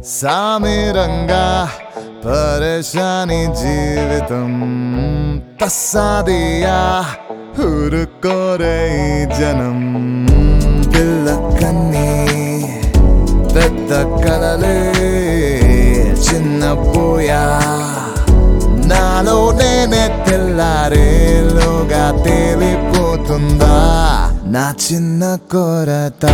సామిరంగా పరేషాని జీవితం తస్సాదియా ఊరుకోరే ఈ జనం పిల్ల కన్నీ పెద్ద కలలే చిన్న పోయా నాలో నేనే తెల్లారేలోగా తేలిపోతుందా నా చిన్న కొరత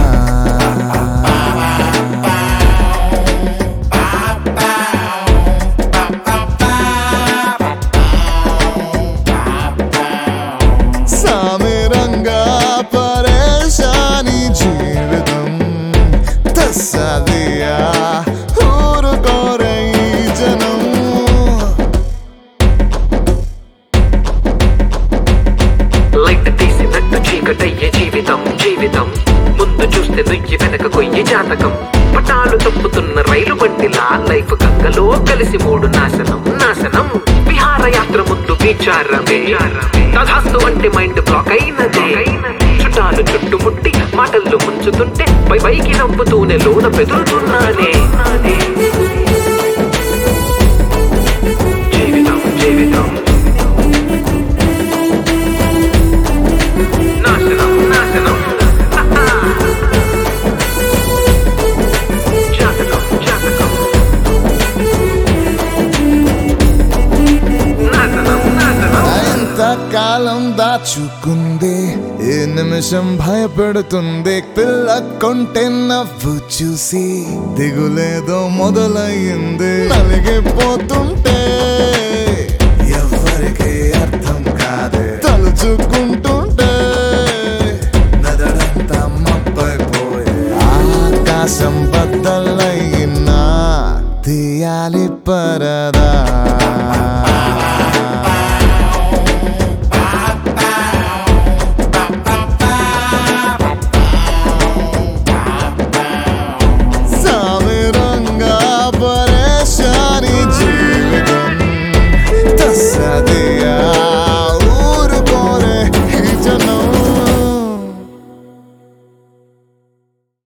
సామిరంగా పరేషాని జీవితం తస్సదియా ఊరుకోరే ఈ జనం లైట్ తీసినట్టు చీకటయ్యే జీవితం జీవితం ముందు చూస్తే నుయ్యి వెనక కొయ్యి జాతకం పటాలు తప్పుతున్న రైలు బండిలా లైఫ్ గంగలో కలిసి మూడు నాశనం నాశనం విహారయాత్ర ముందు విచారమే తధాస్తు అంటే మైండ్ బ్లాక్ అయినదే చుట్టాలు చుట్టుముట్టి మాటల్లో ముంచుతుంటే పై పైకి నవ్వుతూనే లోన బెదురుతున్నానే జీవితం జీవితం నాశనం నాశనం జాతకం జాతకం నాశనం నాశనం ఎంతకాలం దాచుకుంది ఏ నిమిషం భయపెడుతుంది పిల్ల కొంటే నవ్వు చూసి దిగులేదో మొదలయ్యింది నలిగిపోతుంటే ఎవరికి అర్థం కాదే తలుచుకుంటుంటే నదడంతా మప్పైపోయే ఆకాశం బద్దలైనా తీయాలి పరదా